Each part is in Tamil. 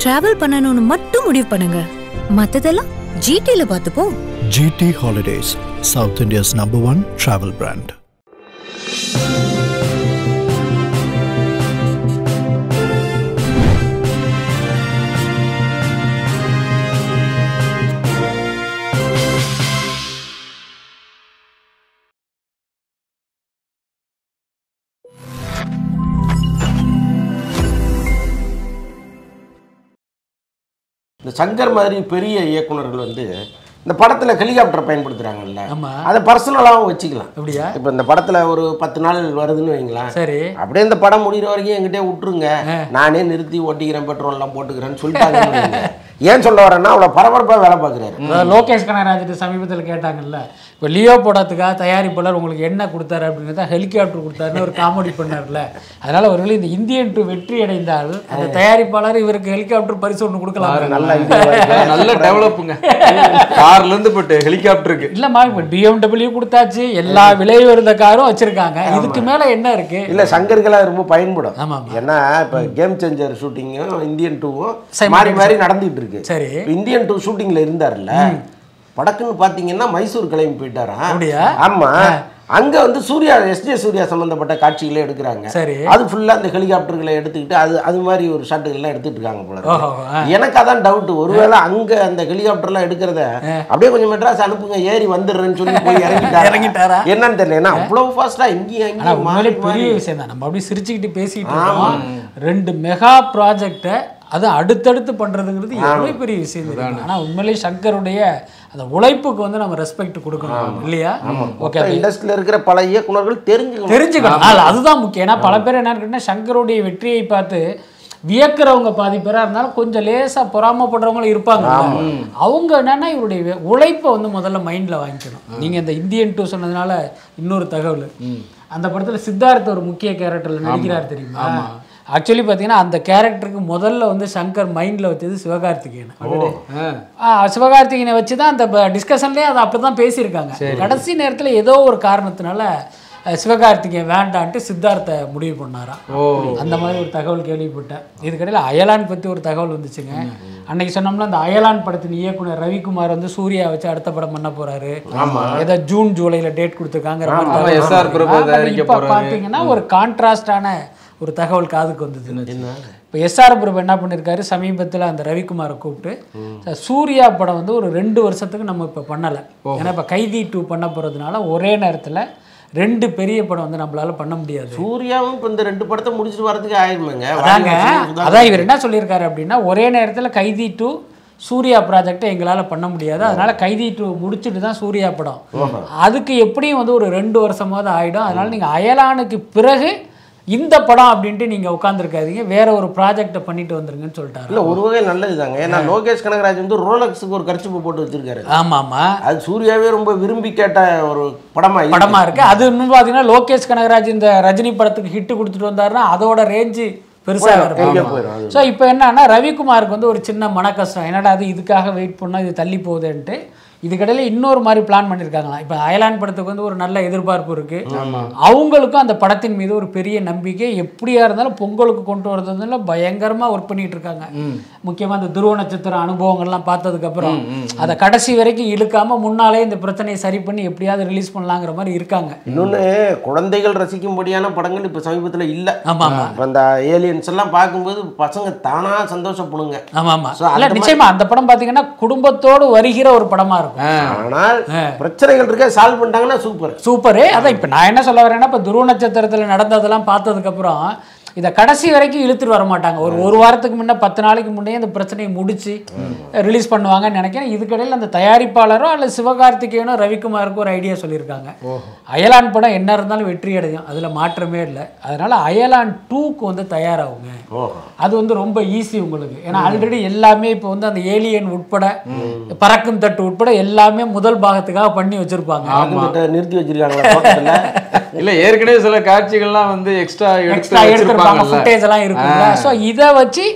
டிராவல் பண்ணணும்னு மட்டும் முடிவு பண்ணுங்க மத்ததெல்லாம் ஜிடில பார்த்துப்போம் GT Holidays, South India's number one travel brand. இந்த சங்கர் மாதிரி பெரிய இயக்குனர்கள் வந்து இந்த படத்துல ஹெலிகாப்டர் பயன்படுத்துறாங்கல்ல ஆமா. அதை பர்சனலாகவும் வச்சுக்கலாம் அப்படியா இப்போ இந்த படத்துல ஒரு பத்து நாள் வருதுன்னு வைங்களேன் சரி அப்படியே இந்த படம் முடிகிற வரைக்கும் என்கிட்டயே விட்டுருங்க நானே நிறுத்தி ஓட்டிக்கிறேன் பெட்ரோல் எல்லாம் போட்டுக்கிறேன்னு சொல்லிட்டாங்கன்னு வைங்க. ஏன் சொல்ல வரேன்னா அவ்வளோ பரபரப்பாக வேலை பார்க்குறாரு அதாவது லோகேஷ் கனகராஜ் சமீபத்தில் கேட்டாங்கல்ல இப்போ லியோ படத்துக்காக தயாரிப்பாளர் உங்களுக்கு என்ன கொடுத்தாரு அப்படிங்கிறத ஹெலிகாப்டர் கொடுத்தாருன்னு ஒரு காமெடி பண்ணார்ல அதனால ஒருவேளை இந்த இந்தியன் டூ வெற்றி அடைந்தால் அந்த தயாரிப்பாளர் இவருக்கு ஹெலிகாப்டர் பரிசு ஒன்று கொடுக்கலாம் நல்ல idea வா இருக்கு. நல்ல டெவலப்புங்க கார்ல இருந்து போட்டு ஹெலிகாப்டருக்கு இல்லம்மா இப்போ பிஎம்டபிள்யூ கொடுத்தாச்சு எல்லா விலை உயர்ந்த காரும் வச்சிருக்காங்க இதுக்கு மேல என்ன இருக்கு இல்ல சங்கர்களா ரொம்ப பயன்படும் ஆமா, ஆமா. ஏன்னா இப்ப கேம் சேஞ்சர் ஷூட்டிங்கும் இந்தியன் டூவும் Simultaneous. மாறி மாறி நடந்துட்டு இருக்கு சரி. இப்ப இந்தியன் டூ ஷூட்டிங்ல இருந்தாருல்ல படக்குன்னு பாத்தீங்கன்னா மைசூர் கிளம்பி போயிட்டாராம் அப்படியா? ஆமா அங்க வந்து சூர்யா எஸ்ஜே சூர்யா சம்பந்தப்பட்ட காட்சிகளை எடுக்கிறாங்க சரி. அது ஃபுல்லா அந்த ஹெலிகாப்டர்களை எடுத்துக்கிட்டு அது அது மாதிரி ஒரு ஷாட்டுகள்லாம் எடுத்துட்டு இருக்காங்க போல இருக்கு. ஓஹோ, ஆ. எனக்கு அதான் டவுட் ஒருவேளை அங்க அந்த ஹெலிகாப்டர்லாம் எடுக்கிறத அப்படியே கொஞ்சம் மெட்ராஸ் அனுப்புங்க ஏறி வந்துடுறேன்னு சொல்லி போய் இறங்கிட்டாரா இறங்கிட்டாரா? என்னன்னு தெரியல ஏன்னா அவ்வளவு ஃபாஸ்டா இங்கேயும் ஆனா அங்கேயும் உண்மையிலே மாறி பெரிய மாறி விஷயம் தான் நம்ம அப்படியே சிரிச்சுக்கிட்டு பேசிட்டு இருக்கோம் ரெண்டு மெகா ப்ராஜெக்டை அது அடுத்தடுத்து பண்றதுங்கிறது எவ்வளவு பெரிய விஷயம் தெரியுமா? ஆனா உண்மையிலேயே சங்கருடைய அந்த உழைப்புக்கு வந்து நம்ம ரெஸ்பெக்ட் கொடுக்கணும் இல்லையா ஓகே இண்டஸ்ட்ரியில் இருக்கிற பல இயக்குனர்கள் தெரிஞ்சுக்கணும் தெரிஞ்சுக்கணும் அது அதுதான் முக்கியம் ஏன்னா பல பேர் என்னன்னு கேட்டீங்கன்னா சங்கருடைய வெற்றியை பார்த்து வியக்கிறவங்க பாதி பேரா இருந்தாலும் கொஞ்சம் லேசா பொறாமப்படுறவங்களும் இருப்பாங்க அவங்க என்னன்னா இவருடைய வே- உழைப்பை வந்து முதல்ல மைண்ட்ல வாங்கிக்கணும் நீங்க இந்த இந்தியன் டூ சொன்னதுனால இன்னொரு தகவல் அந்த படத்துல சித்தார்த் ஒரு முக்கிய கேரக்டர்ல நடிக்கிறார் தெரியுமா ஆக்சுவலி பார்த்தீங்கன்னா அந்த கேரக்டருக்கு முதல்ல வந்து சங்கர் மைண்டில் வச்சது சிவகார்த்திகேயன் ஆ, சிவகார்த்திகேயனை வச்சு தான் அந்த டிஸ்கஷன்லேயே அதை அப்படி தான் பேசியிருக்காங்க கடைசி நேரத்தில் ஏதோ ஒரு காரணத்தினால அஹ், சிவகார்த்திகேயன் வேண்டான்ட்டு சித்தார்த்தை முடிவு பண்ணாராம் அந்த மாதிரி ஒரு தகவல் கேள்விப்பட்டேன் இதுக்கடையில் அயலான் பற்றி ஒரு தகவல் வந்துச்சுங்க அன்னைக்கு சொன்னோம்னா அந்த அயலான் படத்தின் இயக்குனர் ரவிக்குமார் வந்து சூர்யா வச்சு அடுத்த படம் பண்ண போறாரு ஏதோ ஜூன் ஜூலைல டேட் கொடுத்துருக்காங்கிற மாதிரி ஆமா, தகவல் SR பிரபு வந்தது. தயாரிக்க இப்ப போறாரு. பார்த்தீங்கன்னா ஒரு கான்ட்ராஸ்டான ஒரு தகவல் காதுக்கு வந்தது இப்போ எஸ்ஆர் பிரபு என்ன பண்ணியிருக்காரு சமீபத்தில் அந்த ரவிக்குமாரை கூப்பிட்டு சார், சூர்யா படம் வந்து ஒரு ரெண்டு வருஷத்துக்கு நம்ம இப்போ பண்ணலை ஏன்னா இப்போ கைதி டூ பண்ண போகிறதுனால ஒரே நேரத்தில் ரெண்டு பெரிய படம் வந்து நம்மளால பண்ண முடியாது சூர்யாவும் இப்போ இந்த ரெண்டு படத்தை முடிச்சுட்டு வரதுக்கு ஆயிருமேங்க அதாங்க அதான் இவர் என்ன சொல்லியிருக்காரு அப்படின்னா ஒரே நேரத்தில் கைதி டூ சூர்யா ப்ராஜெக்டை எங்களால் பண்ண முடியாது அதனால கைதி டூ முடிச்சுட்டு தான் சூர்யா படம் அதுக்கு எப்படியும் வந்து ஒரு ரெண்டு வருஷமாவது ஆயிடும் அதனால நீங்கள் அயலானுக்கு பிறகு இந்த படம் அப்படின்ட்டு நீங்கள் உட்காந்துருக்காதீங்க வேற ஒரு ப்ராஜெக்டை பண்ணிட்டு வந்துருங்கன்னு சொல்லிட்டாரு இல்ல ஒரு வகை நல்லதுதாங்க ஏன்னா லோகேஷ் கனகராஜ் வந்து ரோலக்ஸுக்கு ஒரு கர்ச்சிப்பு போட்டு வச்சிருக்காரு ஆமாம் ஆமாம் அது சூர்யாவே ரொம்ப விரும்பி கேட்ட ஒரு படமா இருக்கு. படமா இருக்கு அது இன்னும் பார்த்தீங்கன்னா லோகேஷ் கனகராஜ் இந்த ரஜினி படத்துக்கு ஹிட் கொடுத்துட்டு வந்தாருன்னா அதோட ரேஞ்சு பெருசாக எங்கேயோ இருக்கும் போயிடும் அது. ஸோ இப்போ என்னன்னா ரவிக்குமாருக்கு வந்து ஒரு சின்ன மன கஷ்டம் என்னடா அது இதுக்காக வெயிட் பண்ணால் இது தள்ளி போகுதுன்ட்டு இதுக்கடையில் இன்னொரு மாதிரி பிளான் பண்ணியிருக்காங்களாம் இப்போ அயலான் படத்துக்கு வந்து ஒரு நல்ல எதிர்பார்ப்பு இருக்கு அவங்களுக்கும் அந்த படத்தின் மீது ஒரு பெரிய நம்பிக்கை எப்படியா இருந்தாலும் பொங்கலுக்கு கொண்டு வரதுனால பயங்கரமாக ஒர்க் பண்ணிட்டு இருக்காங்க முக்கியமாக இந்த துருவ நட்சத்திர அனுபவங்கள்லாம் பார்த்ததுக்கப்புறம் அதை கடைசி வரைக்கும் இழுக்காம முன்னாலே இந்த பிரச்சனையை சரி பண்ணி எப்படியாவது ரிலீஸ் பண்ணலாங்கிற மாதிரி இருக்காங்க இன்னொன்னு குழந்தைகள் ரசிக்கும்படியான படங்கள் இப்ப சமீபத்துல இல்ல ஆமா ஆமா இப்ப அந்த ஏலியன்ஸ் எல்லாம் பார்க்கும்போது பசங்க தானா சந்தோஷப்படுங்க ஆமா ஆமா So, அந்த இல்ல மாதிரி- நிச்சயமா அந்த படம் பாத்தீங்கன்னா குடும்பத்தோடு வருகிற ஒரு படமா இருக்கும் ஆனால் பிரச்சனைகள் இருக்க சால்வ் பண்ணிட்டாங்கன்னா சூப்பர் சூப்பரு அதான் இப்போ நான் என்ன சொல்ல வரேன்னா இப்போ துருவ நட்சத்திரத்தில் நடந்ததெல்லாம் பார்த்ததுக்கப்புறம் இதை கடைசி வரைக்கும் இழுத்துட்டு வர மாட்டாங்க ஒரு ஒரு வாரத்துக்கு முன்னே பத்து நாளைக்கு முன்னே இந்த பிரச்சனையை முடிச்சு ரிலீஸ் பண்ணுவாங்கன்னு நினைக்கிறேன் இதுக்கடையில் அந்த தயாரிப்பாளரோ அல்லது சிவகார்த்திகேயனோ ரவிக்குமாருக்கும் ஒரு ஐடியா சொல்லியிருக்காங்க அயலான் படம் என்ன இருந்தாலும் வெற்றி அடையும் அதில் மாற்றமே இல்லை அதனால அயலான் டூக்கு வந்து தயாராகுங்க அது வந்து ரொம்ப ஈஸி உங்களுக்கு ஏன்னா ஆல்ரெடி எல்லாமே இப்போ வந்து அந்த ஏலியன் உட்பட பறக்கும் தட்டு உட்பட எல்லாமே முதல் பாகத்துக்காக பண்ணி வச்சிருப்பாங்க கிட்ட நிறுத்தி வச்சிருக்காங்களா தோட்டத்துல இல்ல ஏற்கனவே சில காட்சிகள்லாம் வந்து எக்ஸ்ட்ரா எடுத்து எக்ஸ்ட்ரா எடுத்திருப்பாங்க வச்சிருப்பாங்கல்ல ஃபுட்டேஜ் எல்லாம் இருக்குல்ல ஸோ இதை வச்சு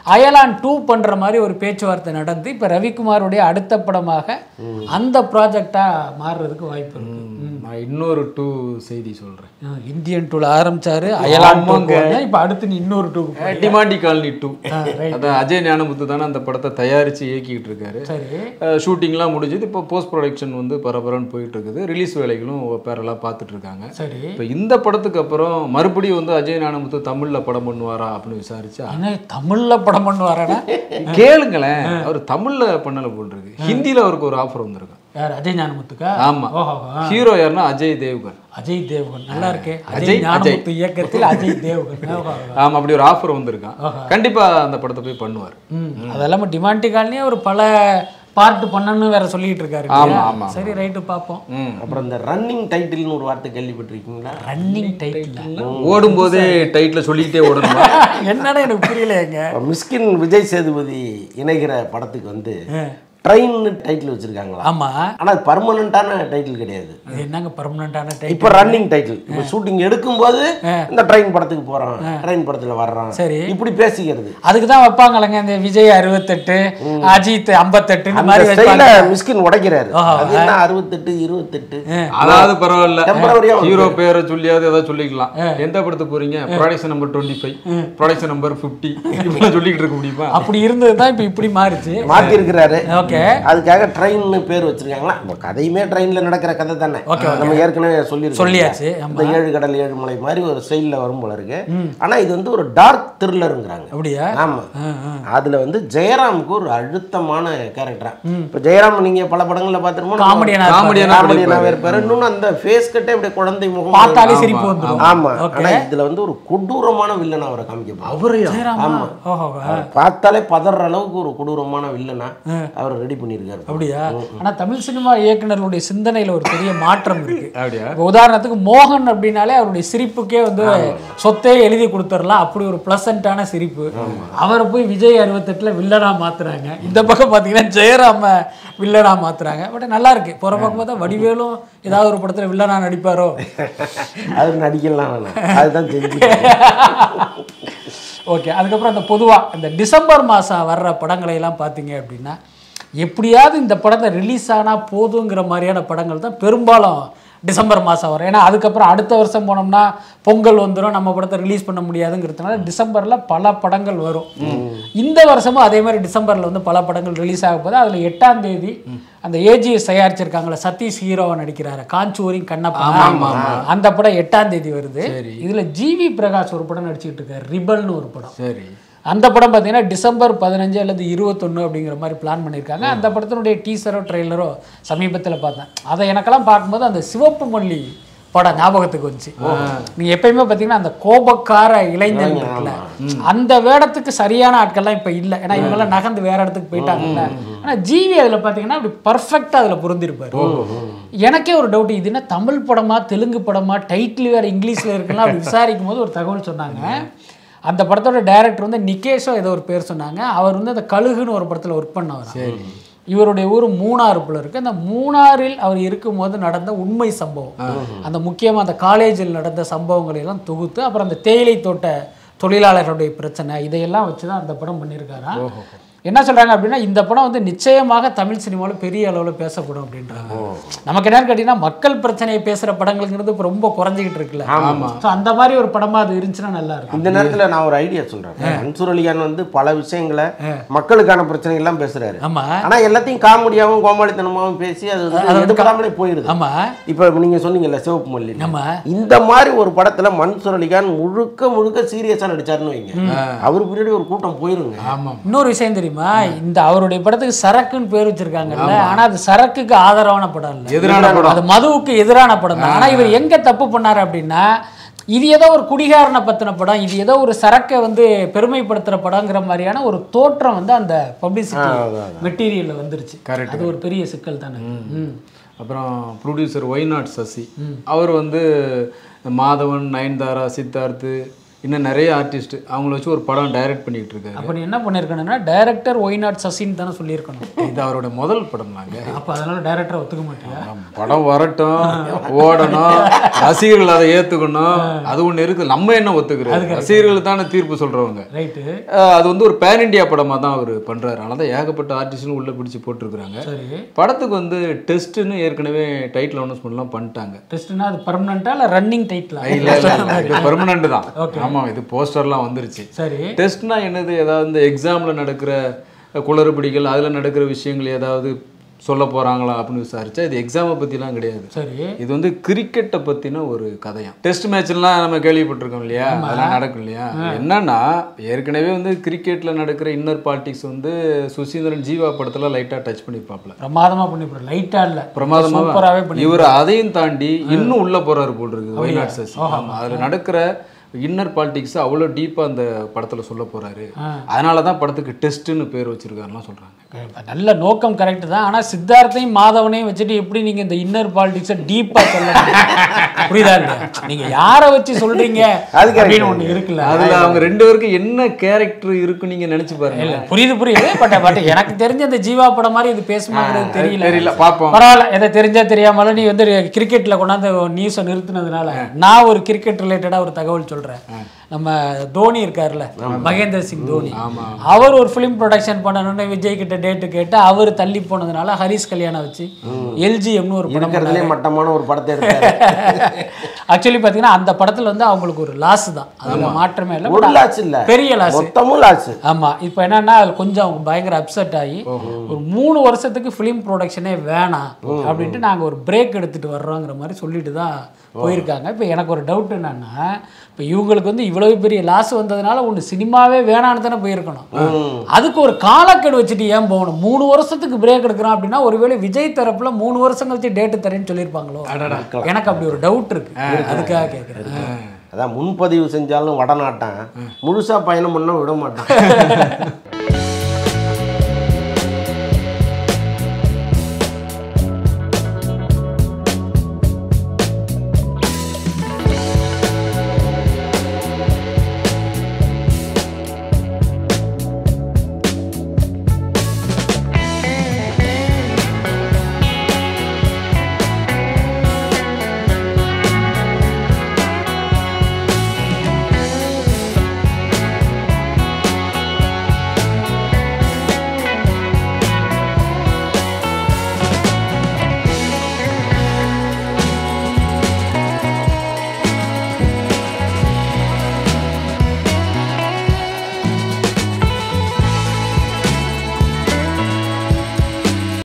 அயலான் டூ பண்ற மாதிரி ஒரு பேச்சுவார்த்தை நடந்து இப்ப ரவிக்குமாருடைய அடுத்த படமாக அந்த ப்ராஜெக்டா மாறுறதுக்கு வாய்ப்பு இருக்கு ம். நான் இன்னொரு டூ செய்தி சொல்றேன் ஆ, இந்தியன் டூல ஆரம்பிச்சாரு அயலான் ஆமாங்க. டூ இப்ப அடுத்து நீ இன்னொரு two Demonte Colony two right. அதான் அஜய் ஞானமுத்து தானே அந்த படத்தை தயாரிச்சு இயக்கிட்டு இருக்காரு சரி ஷூட்டிங்லாம் முடிஞ்சது இப்போ போஸ்ட் ப்ரொடக்ஷன் வந்து பரபரன்னு போயிட்டு இருக்குது ரிலீஸ் வேலைகளும் பேரெல்லாம் பார்த்துட்டு இருக்காங்க சரி இப்போ இந்த படத்துக்கு அப்புறம் மறுபடியும் வந்து அஜய் ஞானமுத்து தமிழ்ல படம் பண்ணுவாரா அப்படின்னு விசாரிச்சா என்ன தமிழ்ல படம் பண்ணுவாரடா கேளுங்களேன் அவர் தமிழ்ல பண்ணல போல் இருக்கு ஹிந்தில அவருக்கு ஒரு ஆஃபர் வந்திருக்கு யார் அஜய் ஞானமுத்துக்கா ஆமா ஓஹோ ஆ. ஹீரோ யாருன்னா அஜய் தேவ்கன் அஜய் தேவ்கன் நல்லா இருக்கே அஜய், அஜய் ஞானமுத்து இயக்கத்தில் அஜய் தேவ்கன் ஓஹோ. ஆமா அப்படி ஒரு ஆஃபர் வந்திருக்கான் கண்டிப்பா அந்த படத்தை போய் பண்ணுவார் ம் அதெல்லாம் டிமாண்டி காலனியே ஒரு பல பார்ட் பண்ணணும்னு வேற சொல்லிட்டு இருக்காரு ஆமா, இல்லையா? ஆமா, சரி ரைட்டு பார்ப்போம் ம் அப்புறம் இந்த ரன்னிங் டைட்டில்னு ஒரு வார்த்தை கேள்விப்பட்டிருக்கீங்களா ரன்னிங் டைட்டில் ஓடும் போதே டைட்டில் சொல்லிக்கிட்டே ஓடணுமா என்னன்னு எனக்கு புரியலையேங்க இப்ப மிஸ்கின் விஜய் சேதுபதி இணைகிற படத்துக்கு வந்து ட்ரெயின் டைட்டில் வச்சிருக்காங்களா ஆமா ஆனா அது பர்மனண்டான டைட்டில் கிடையாது இது என்னங்க பர்மனண்டான டைட்டில் இப்ப ரன்னிங் டைட்டில் இப்ப ஷூட்டிங் எடுக்கும்போது இந்த ட்ரெயின் படத்துக்கு போறான் ட்ரெயின் படத்துல வர்றான் சரி. இப்படி பேசிக்கிறது அதுக்கு தான் வைப்பாங்களேங்க இந்த விஜய் அறுபத்தெட்டு அஜித் ஐம்பத்தெட்டு இந்த அந்த மாதிரி ஸ்டைல வைப்பாங்க மிஸ்கின் உடைக்கிறாரு ஆஹா. அது என்ன அறுபத்தெட்டு இருபத்தெட்டு அதாவது பரவாயில்ல Temporary ஆ ஹீரோ பேரை சொல்லியாவது ஏதாவது சொல்லிக்கலாம் எந்த படத்துக்கு போறீங்க production number twenty five production number fifty இப்படி சொல்லிக்கிட்டு இருக்க முடியுமா அப்படி இருந்தது தான் இப்போ இப்படி மாறிச்சு மாத்தி இருக்கிறாரு ஓகே அதுக்காக ட்ரெயின்னு பேர் வச்சிருக்காங்களா நம்ம கதையுமே ட்ரெயின்ல நடக்கிற கதை தானே நம்ம ஏற்கனவே சொல்லியிருக்கோம் சொல்லியாச்சு, இல்லையா? ஆமா. இந்த ஏழு கடல் ஏழு மலை மாதிரி ஒரு ஸ்டைல்ல வரும் போல இருக்கு ஆனா இது வந்து ஒரு டார்க் த்ரில்லருங்கிறாங்க அப்படியா ஆமா அதுல வந்து ஜெயராமுக்கு ஒரு அழுத்தமான கேரக்டரா இப்ப ஜெயராம் நீங்க பல படங்கள்ல பாத்துருமோ காமெடியனா இருப்பாரு. காமெடியனா காமெடியனாவே இருப்பாரு இன்னொன்னு அந்த ஃபேஸ் கட்டே அப்படியே குழந்தை முகம் பார்த்தாலே ஆமா. சிரிப்பு வந்துரும். ஆமா Okay. ஆனா இதுல வந்து ஒரு கொடூரமான வில்லனா அவரை காமிக்க அவரையா ஜெயராமா ஓஹோ அவர் பார்த்தாலே பதற அளவுக்கு ஒரு கொடூரமான வில்லனா அவர் ரெடி பண்ணியிருக்காரு அப்படியா ஆனா தமிழ் சினிமா இயக்குனர்களுடைய சிந்தனையில ஒரு பெரிய மாற்றம் இருக்கு அப்படியா இப்ப உதாரணத்துக்கு மோகன் அப்படின்னாலே அவருடைய சிரிப்புக்கே வந்து சொத்தே எழுதி கொடுத்துடலாம் அப்படி ஒரு பிளசண்டான சிரிப்பு அவரை போய் விஜய் அறுபத்தெட்டுல வில்லனா மாத்துறாங்க இந்த பக்கம் பாத்தீங்கன்னா ஜெயராம வில்லனா மாத்துறாங்க பட் நல்லா இருக்கு போற பக்கம் பார்த்தா வடிவேலும் ஏதாவது ஒரு படத்துல வில்லனா நடிப்பாரோ அது நடிக்கலாம் வேணாம் அதுதான் செஞ்சு ஓகே அதுக்கப்புறம் அந்த பொதுவாக இந்த டிசம்பர் மாதம் வர்ற படங்களை எல்லாம் பார்த்தீங்க அப்படின்னா எப்படியாவது இந்த படத்தை ரிலீஸ் ஆனால் போதுங்கிற மாதிரியான படங்கள் தான் பெரும்பாலும் டிசம்பர் மாதம் வரும் ஏன்னா அதுக்கப்புறம் அடுத்த வருஷம் போனோம்னா பொங்கல் வந்துடும் நம்ம படத்தை ரிலீஸ் பண்ண முடியாதுங்கிறதுனால டிசம்பரில் பல படங்கள் வரும் இந்த வருஷமும் அதே மாதிரி டிசம்பரில் வந்து பல படங்கள் ரிலீஸ் ஆக போது அதில் எட்டாம் தேதி அந்த ஏஜிஎஸ் தயாரிச்சிருக்காங்களே சதீஷ் ஹீரோவை நடிக்கிறாரு காஞ்சூரி கண்ணப்பா அந்த படம் எட்டாம் தேதி வருது இதுல ஜிவி பிரகாஷ் ஒரு படம் நடிச்சிட்டு இருக்காரு ரிபல்னு ஒரு படம் சரி அந்த படம் பார்த்தீங்கன்னா டிசம்பர் பதினஞ்சு அல்லது இருபத்தொன்று அப்படிங்கிற மாதிரி பிளான் பண்ணியிருக்காங்க அந்த படத்தினுடைய டீசரோ ட்ரெய்லரோ சமீபத்தில் பார்த்தேன் அதை எனக்கெல்லாம் பார்க்கும்போது அந்த சிவப்பு மல்லி படம் ஞாபகத்துக்கு வந்துச்சு நீங்க எப்பயுமே பார்த்தீங்கன்னா அந்த கோபக்கார இளைஞன் இருக்குல்ல அந்த வேடத்துக்கு சரியான ஆட்கள்லாம் இப்போ இல்லை ஏன்னா இவங்கெல்லாம் நகர்ந்து வேற இடத்துக்கு போயிட்டாங்கல்ல ஆனால் ஜிவி அதில் பார்த்தீங்கன்னா அப்படி பர்ஃபெக்டாக அதில் பொருந்திருப்பாரு எனக்கே ஒரு டவுட் இது என்ன தமிழ் படமா தெலுங்கு படமா டைட்டில் வேற இங்கிலீஷில் இருக்குன்னா அப்படி விசாரிக்கும் போது ஒரு தகவல் சொன்னாங்க அந்த படத்தோட டைரக்டர் வந்து நிகேஷோ ஏதோ ஒரு பேர் சொன்னாங்க அவர் வந்து அந்த கழுகுன்னு ஒரு படத்தில் ஒர்க் பண்ணவர் இவருடைய ஊர் மூணாறு போல இருக்கு அந்த மூணாறில் அவர் இருக்கும்போது நடந்த உண்மை சம்பவம் அந்த முக்கியமாக அந்த காலேஜில் நடந்த சம்பவங்களை எல்லாம் தொகுத்து அப்புறம் அந்த தேயிலை தோட்ட தொழிலாளர்களுடைய பிரச்சனை இதையெல்லாம் வச்சு தான் அந்த படம் பண்ணியிருக்காராம் என்ன சொல்றாங்க அப்படின்னா இந்த படம் வந்து நிச்சயமாக தமிழ் சினிமாவில் பெரிய அளவில் பேசப்படும் அப்படின்றாங்க நமக்கு என்னன்னு கேட்டிங்கன்னா மக்கள் பிரச்சனையை பேசுகிற படங்கள்ங்கிறது இப்போ ரொம்ப குறைஞ்சிக்கிட்டு இருக்குல்ல ஸோ அந்த மாதிரி ஒரு படமாக அது இருந்துச்சுன்னா நல்லா இருக்கும் இந்த நேரத்துல நான் ஒரு ஐடியா சொல்றேன் மன்சூர் அலிகான் வந்து பல விஷயங்களை மக்களுக்கான பிரச்சனைகள் எல்லாம் பேசுறாரு ஆமா ஆனா எல்லாத்தையும் காமெடியாவும் கோமாளித்தனமாவும் பேசி அது வந்து எடுப்படாமலே போயிடுது ஆமா இப்ப நீங்க சொன்னீங்கல்ல சிவப்பு மல்லி ஆமா இந்த மாதிரி ஒரு படத்துல மன்சூர் அலிகான் முழுக்க முழுக்க சீரியஸா நடிச்சாருன்னு வைங்க அவரு பின்னாடி ஒரு கூட்டம் போயிருங்க ஆமாம் இன்னொரு விஷயம் தெரியுமா இந்த அவருடைய படத்துக்கு சரக்குன்னு பேர் வச்சிருக்காங்கல்ல ஆனா அது சரக்குக்கு ஆதரவான படம் இல்ல எதிரான படம். அது மதுவுக்கு எதிரான படம் தான் ஆனா இவர் எங்க தப்பு பண்ணாரு அப்படின்னா இது ஏதோ ஒரு குடிகாரனை பத்தின படம் இது ஏதோ ஒரு சரக்கை வந்து பெருமைப்படுத்துற படங்கிற மாதிரியான ஒரு தோற்றம் வந்து அந்த பப்ளிசிட்டி மெட்டீரியல்ல வந்துருச்சு Correct, அது ஒரு பெரிய சிக்கல் தானே ம். அப்புறம் ப்ரொடியூசர் ஒய்நாட் சசி அவர் வந்து மாதவன் நயன்தாரா சித்தார்த்து இன்னும் நிறைய ஆர்டிஸ்ட் அவங்கள வச்சு ஒரு படம் டைரக்ட் பண்ணிட்டு இருக்காரு அப்போ நீ என்ன பண்ணியிருக்கணும்னா டைரக்டர் ஒய் நாட் சசின்னு தானே சொல்லியிருக்கணும் இது அவரோட முதல் படம் நாங்க அப்போ அதனால டைரக்டரை ஒத்துக்க மாட்டியா படம் வரட்டும் ஓடணும் ரசிகர்கள் அதை ஏத்துக்கணும் அது ஒண்ணு இருக்கு நம்ம என்ன ஒத்துக்கிறது ரசிகர்கள் தானே தீர்ப்பு சொல்றவங்க ரைட்டு அஹ் அது வந்து ஒரு பேன் இண்டியா படமா தான் அவர் பண்றாரு அதனால தான் ஏகப்பட்ட ஆர்டிஸ்ட்னு உள்ள பிடிச்சு போட்டிருக்காங்க சரி படத்துக்கு வந்து டெஸ்ட்னு ஏற்கனவே டைட்டில் அனௌன்ஸ்மெண்ட்லாம் பண்ணிட்டாங்க டெஸ்ட்னா அது பர்மனெண்ட்டா இல்லை ரன்னிங் டைட்டில் இல்ல இல்ல இது பெர்மனன்ட் தான் ஆமா இது போஸ்டர்லாம் வந்துருச்சு சரி டெஸ்ட்னா என்னது ஏதாவது இந்த எக்ஸாம்ல நடக்கிற குளறுபடிகள் அதுல நடக்கிற விஷயங்கள் ஏதாவது சொல்ல போறாங்களா அப்படின்னு விசாரிச்சா இது எக்ஸாமை பத்திலாம் கிடையாது சரி இது வந்து கிரிக்கெட்டை பத்தின ஒரு கதையம் டெஸ்ட் மேட்ச்லாம் நம்ம கேள்விப்பட்டிருக்கோம் இல்லையா அதெல்லாம் நடக்கும் இல்லையா என்னன்னா ஏற்கனவே வந்து கிரிக்கெட்ல நடக்கிற இன்னர் பாலிடிக்ஸ் வந்து சுசீந்திரன் ஜீவா படத்துல லைட்டா டச் பண்ணிருப்பாப்ல பிரமாதமா பண்ணிவிடுறோம் லைட்டா இல்ல பிரமாதமா சூப்பராகவே பண்ணி இவர் அதையும் தாண்டி இன்னும் உள்ள போறாரு போல் இருக்கு ஒய்நாட் சசி ஆமா அதுல நடக்கிற இன்னர் பாலிடிக்ஸ் அவ்வளோ டீப்பா அந்த படத்துல சொல்ல போறாரு அதனால தான் படத்துக்கு டெஸ்ட்னு பேர் வச்சிருக்காருலாம் சொல்றாங்க நல்ல நோக்கம் கரெக்ட் தான் ஆனா சித்தார்த்தையும் மாதவனையும் வச்சுட்டு எப்படி நீங்க இந்த இன்னர் பாலிடிக்ஸை டீப்பா சொல்ல புரியுதா இல்லையா நீங்க யாரை வச்சு சொல்றீங்க அது correct. அப்படின்னு ஒண்ணு இருக்குல்ல அதுல அவங்க ரெண்டு பேருக்கும் என்ன கேரக்டர் இருக்குன்னு நீங்க நினைச்சு பாருங்க இல்ல புரியுது புரியுது பட் பட் எனக்கு தெரிஞ்ச இந்த ஜீவா படம் மாதிரி இது பேசுமாங்கிறது தெரியல தெரியல பாப்போம் பரவாயில்ல எதை தெரிஞ்சா தெரியாமலும் நீ வந்து கிரிக்கெட்ல கொண்டாந்து நியூஸை நிறுத்தினதுனால நான் ஒரு கிரிக்கெட் ரிலேட்டடா ஒரு தகவல் சொல்றேன் நம்ம தோனி இருக்காருல்ல மகேந்திர சிங் தோனி அவர் ஒரு ஃபிலிம் ப்ரொடக்ஷன் பண்ணணும்னு விஜய் கிட்ட டேட்டு கேட்டு அவர் தள்ளி போனதுனால ஹரிஸ் கல்யாணம் வச்சு எல்ஜிஎம்னு ஒரு படம் இருக்கிறதுலே மட்டமான ஒரு படத்தை எடுத்தாரு ஆக்சுவலி பார்த்தீங்கன்னா அந்த படத்துல வந்து அவங்களுக்கு ஒரு லாஸ் தான் அதுல மாற்றமே இல்லை ஒரு But லாஸ் இல்ல பெரிய லாஸ் மொத்தமும் லாஸ் ஆமா இப்போ என்னன்னா அது கொஞ்சம் அவங்க பயங்கர அப்செட் ஆகி ஒரு மூணு வருஷத்துக்கு ஃபிலிம் ப்ரொடக்ஷனே வேணாம் அப்படின்ட்டு நாங்க ஒரு பிரேக் எடுத்துட்டு வர்றோங்கிற மாதிரி சொல்லிட்டு தான் போயிருக்காங்க இப்போ எனக்கு ஒரு டவுட் என்னன்னா இப்போ இவங்களுக்கு வந்து இவ்வளவு பெரிய லாஸ் வந்ததுனால ஒன்று சினிமாவே வேணான்னு தானே போயிருக்கணும் அதுக்கு ஒரு காலக்கெடு வச்சுட்டு ஏன் போகணும் மூணு வருஷத்துக்கு பிரேக் எடுக்கிறோம் அப்படின்னா ஒருவேளை விஜய் தரப்புல மூணு வருஷம் கழிச்சு டேட்டு தரேன்னு சொல்லியிருப்பாங்களோ எனக்கு அப்படி ஒரு டவுட் இருக்கு அதுக்காக கேட்குறேன் அதான் முன்பதிவு செஞ்சாலும் வடநாட்டான் முழுசா பயணம் பண்ண விட மாட்டான்